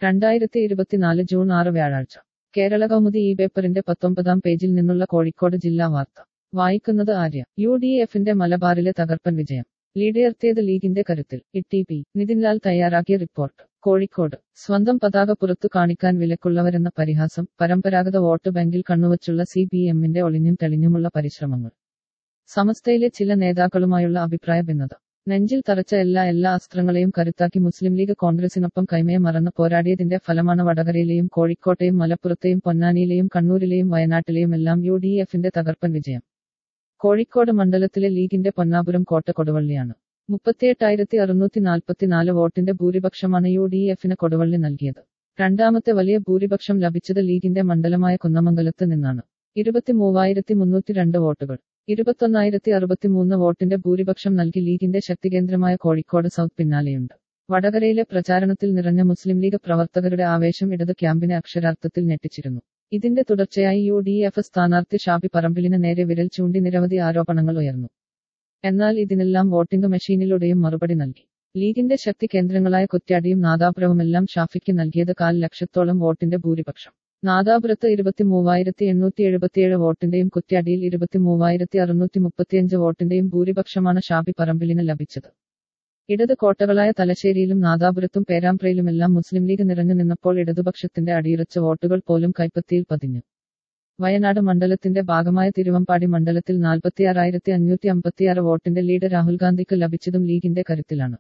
രണ്ടായിരത്തി ഇരുപത്തിനാല് ജൂൺ ആറ് വ്യാഴാഴ്ച കേരള കൗമുദി ഈ പേപ്പറിന്റെ പത്തൊമ്പതാം പേജിൽ നിന്നുള്ള കോഴിക്കോട് ജില്ലാ വാർത്ത വായിക്കുന്നത് ആര്യ യു ഡി എഫിന്റെ മലബാറിലെ തകർപ്പൻ വിജയം ലീഡുയർത്തിയത് ലീഗിന്റെ കരുത്തിൽ ഇ പി നിതിൻലാൽ തയ്യാറാക്കിയ റിപ്പോർട്ട് കോഴിക്കോട് സ്വന്തം പതാക പുറത്തു കാണിക്കാൻ വിലക്കുള്ളവരെന്ന പരിഹാസം പരമ്പരാഗത വോട്ട് ബാങ്കിൽ കണ്ണുവച്ചുള്ള സി പി എമ്മിന്റെ ഒളിഞ്ഞും തെളിഞ്ഞുമുള്ള പരിശ്രമങ്ങൾ സമസ്തയിലെ ചില നേതാക്കളുമായുള്ള അഭിപ്രായ ഭിന്നത നെഞ്ചിൽ തറച്ച എല്ലാ എല്ലാ അസ്ത്രങ്ങളെയും കരുത്താക്കി മുസ്ലിം ലീഗ് കോൺഗ്രസിനൊപ്പം കൈമയെ മറന്ന് പോരാടിയതിന്റെ ഫലമാണ് വടകരയിലെയും കോഴിക്കോട്ടെയും മലപ്പുറത്തെയും പൊന്നാനിയിലെയും കണ്ണൂരിലെയും വയനാട്ടിലെയും എല്ലാം യു ഡി എഫിന്റെ തകർപ്പൻ വിജയം കോഴിക്കോട് മണ്ഡലത്തിലെ ലീഗിന്റെ പൊന്നാപുരം കോട്ട കൊടുവള്ളിയാണ് മുപ്പത്തിയെട്ടായിരത്തി അറുന്നൂറ്റി നാൽപ്പത്തിനാല് വോട്ടിന്റെ ഭൂരിപക്ഷമാണ് യു ഡി എഫിന് കൊടുവള്ളി നൽകിയത് രണ്ടാമത്തെ വലിയ ഭൂരിപക്ഷം ലഭിച്ചത് ലീഗിന്റെ മണ്ഡലമായ കുന്നമംഗലത്ത് നിന്നാണ് ഇരുപത്തി മൂവായിരത്തി മുന്നൂറ്റി രണ്ട് വോട്ടുകൾ ഇരുപത്തൊന്നായിരത്തി അറുപത്തിമൂന്ന് വോട്ടിന്റെ ഭൂരിപക്ഷം നൽകി ലീഗിന്റെ ശക്തികേന്ദ്രമായ കോഴിക്കോട് സൗത്ത് പിന്നാലെയുണ്ട് വടകരയിലെ പ്രചാരണത്തിൽ നിറഞ്ഞ മുസ്ലിം ലീഗ് പ്രവർത്തകരുടെ ആവേശം ഇടത് ക്യാമ്പിനെ അക്ഷരാർത്ഥത്തിൽ ഞെട്ടിച്ചിരുന്നു ഇതിന്റെ തുടർച്ചയായി യു ഡി എഫ് സ്ഥാനാർത്ഥി ഷാബി പറമ്പിലിന് നേരെ വിരൽ ചൂണ്ടി നിരവധി ആരോപണങ്ങൾ ഉയർന്നു എന്നാൽ ഇതിനെല്ലാം വോട്ടിംഗ് മെഷീനിലൂടെയും മറുപടി നൽകി ലീഗിന്റെ ശക്തി കേന്ദ്രങ്ങളായ കുറ്റ്യാടിയും നാദാപുരവുമെല്ലാം ഷാഫിക്ക് നൽകിയത് കാൽ ലക്ഷത്തോളം വോട്ടിന്റെ ഭൂരിപക്ഷം നാദാപുരത്ത് ഇരുപത്തി മൂവായിരത്തി എണ്ണൂറ്റി എഴുപത്തിയേഴ് വോട്ടിന്റെയും കുറ്റ്യാടിയിൽ ഇരുപത്തി മൂവായിരത്തി അറുന്നൂറ്റി മുപ്പത്തിയഞ്ച് വോട്ടിന്റെയും ഭൂരിപക്ഷമാണ് ഷാബി പറമ്പിലിന് ലഭിച്ചത് ഇടത് കോട്ടകളായ തലശ്ശേരിയിലും നാദാപുരത്തും പേരാമ്പ്രയിലുമെല്ലാം മുസ്ലിം ലീഗ് നിറഞ്ഞു നിന്നപ്പോൾ ഇടതുപക്ഷത്തിന്റെ അടിയുറച്ച വോട്ടുകൾ പോലും കൈപ്പത്തിയിൽ പതിഞ്ഞു വയനാട് മണ്ഡലത്തിന്റെ ഭാഗമായ തിരുവമ്പാടി മണ്ഡലത്തിൽ നാൽപ്പത്തിയാറായിരത്തി അഞ്ഞൂറ്റി അമ്പത്തിയാറ് വോട്ടിന്റെ ലീഡ് രാഹുൽ ഗാന്ധിക്ക് ലഭിച്ചതും ലീഗിന്റെ കരുത്തിലാണ്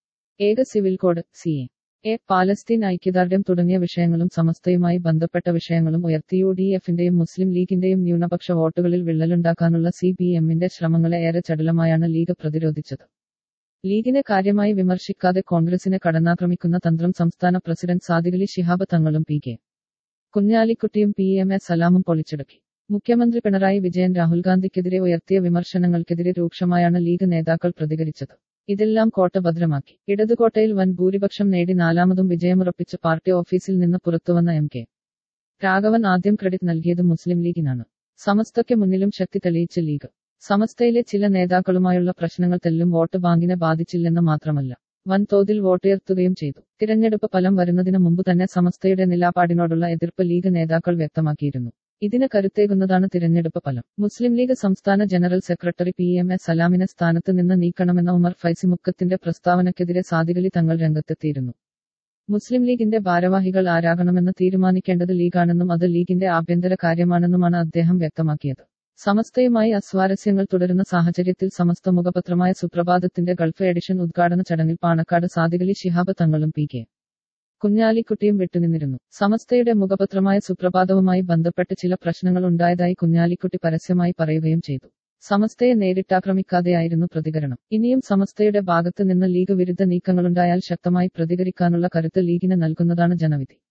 ഏക civil code C A A Palestine ഐക്യദാർഢ്യം തുടങ്ങിയ വിഷയങ്ങളും സമസ്തയുമായി ബന്ധപ്പെട്ട വിഷയങ്ങളും ഉയർത്തി യു ഡി എഫിന്റെയും മുസ്ലിം ലീഗിന്റെയും ന്യൂനപക്ഷ വോട്ടുകളിൽ വിള്ളലുണ്ടാക്കാനുള്ള സി പി എമ്മിന്റെ ശ്രമങ്ങളെ ഏറെ ചടുലമായാണ് ലീഗ് പ്രതിരോധിച്ചത് ലീഗിനെ കാര്യമായി വിമർശിക്കാതെ കോൺഗ്രസിനെ കടന്നാക്രമിക്കുന്ന തന്ത്രം സംസ്ഥാന പ്രസിഡന്റ് സാദിഖലി ശിഹാബ് തങ്ങളും പി കെ കുഞ്ഞാലിക്കുട്ടിയും പി എം എ സലാമും പൊളിച്ചടക്കി മുഖ്യമന്ത്രി പിണറായി വിജയൻ രാഹുൽ ഗാന്ധിക്കെതിരെ ഉയർത്തിയ വിമർശനങ്ങൾക്കെതിരെ രൂക്ഷമായാണ് ലീഗ് നേതാക്കൾ പ്രതികരിച്ചത് ഇതെല്ലാം കോട്ട ഭദ്രമാക്കി ഇടതുകോട്ടയിൽ വൻ ഭൂരിപക്ഷം നേടി നാലാമതും വിജയമുറപ്പിച്ച് പാർട്ടി ഓഫീസിൽ നിന്ന് പുറത്തുവന്ന എം കെ രാഘവൻ ആദ്യം ക്രെഡിറ്റ് നൽകിയത് മുസ്ലിം ലീഗിനാണ് സമസ്തയ്ക്ക് മുന്നിലും ശക്തി തെളിയിച്ച ലീഗ് സമസ്തയിലെ ചില നേതാക്കളുമായുള്ള പ്രശ്നങ്ങൾ തെല്ലും വോട്ട് ബാങ്കിനെ ബാധിച്ചില്ലെന്ന് മാത്രമല്ല വൻതോതിൽ വോട്ടുയർത്തുകയും ചെയ്തു തിരഞ്ഞെടുപ്പ് ഫലം വരുന്നതിന് മുമ്പ് തന്നെ സമസ്തയുടെ നിലപാടിനോടുള്ള എതിർപ്പ് ലീഗ് നേതാക്കൾ വ്യക്തമാക്കിയിരുന്നു ഇതിന് കരുത്തേകുന്നതാണ് തിരഞ്ഞെടുപ്പ് ഫലം മുസ്ലിം ലീഗ് സംസ്ഥാന general secretary P M A സലാമിനെ സ്ഥാനത്ത് നിന്ന് നീക്കണമെന്ന ഉമർ ഫൈസി മുക്കത്തിന്റെ പ്രസ്താവനയ്ക്കെതിരെ സാദികളി തങ്ങൾ രംഗത്തെത്തിയിരുന്നു മുസ്ലിം ലീഗിന്റെ ഭാരവാഹികൾ ആരാകണമെന്ന് തീരുമാനിക്കേണ്ടത് ലീഗാണെന്നും അത് ലീഗിന്റെ ആഭ്യന്തര കാര്യമാണെന്നുമാണ് അദ്ദേഹം വ്യക്തമാക്കിയത് സമസ്തയുമായി അസ്വാരസ്യങ്ങൾ തുടരുന്ന സാഹചര്യത്തിൽ സമസ്ത മുഖപത്രമായ സുപ്രഭാതത്തിന്റെ ഗൾഫ് എഡിഷൻ ഉദ്ഘാടന ചടങ്ങിൽ പാണക്കാട് സാദികളി ശിഹാബ് തങ്ങളും പി കെ കുഞ്ഞാലിക്കുട്ടിയും വിട്ടുനിന്നിരുന്നു സമസ്തയുടെ മുഖപത്രമായ സുപ്രഭാതവുമായി ബന്ധപ്പെട്ട് ചില പ്രശ്നങ്ങൾ ഉണ്ടായതായി കുഞ്ഞാലിക്കുട്ടി പരസ്യമായി പറയുകയും ചെയ്തു സമസ്തയെ നേരിട്ടാക്രമിക്കാതെയായിരുന്നു പ്രതികരണം ഇനിയും സമസ്തയുടെ ഭാഗത്ത് നിന്ന് ലീഗ് വിരുദ്ധ നീക്കങ്ങളുണ്ടായാൽ ശക്തമായി പ്രതികരിക്കാനുള്ള കരുത്ത് ലീഗിന് നൽകുന്നതാണ് ജനവിധി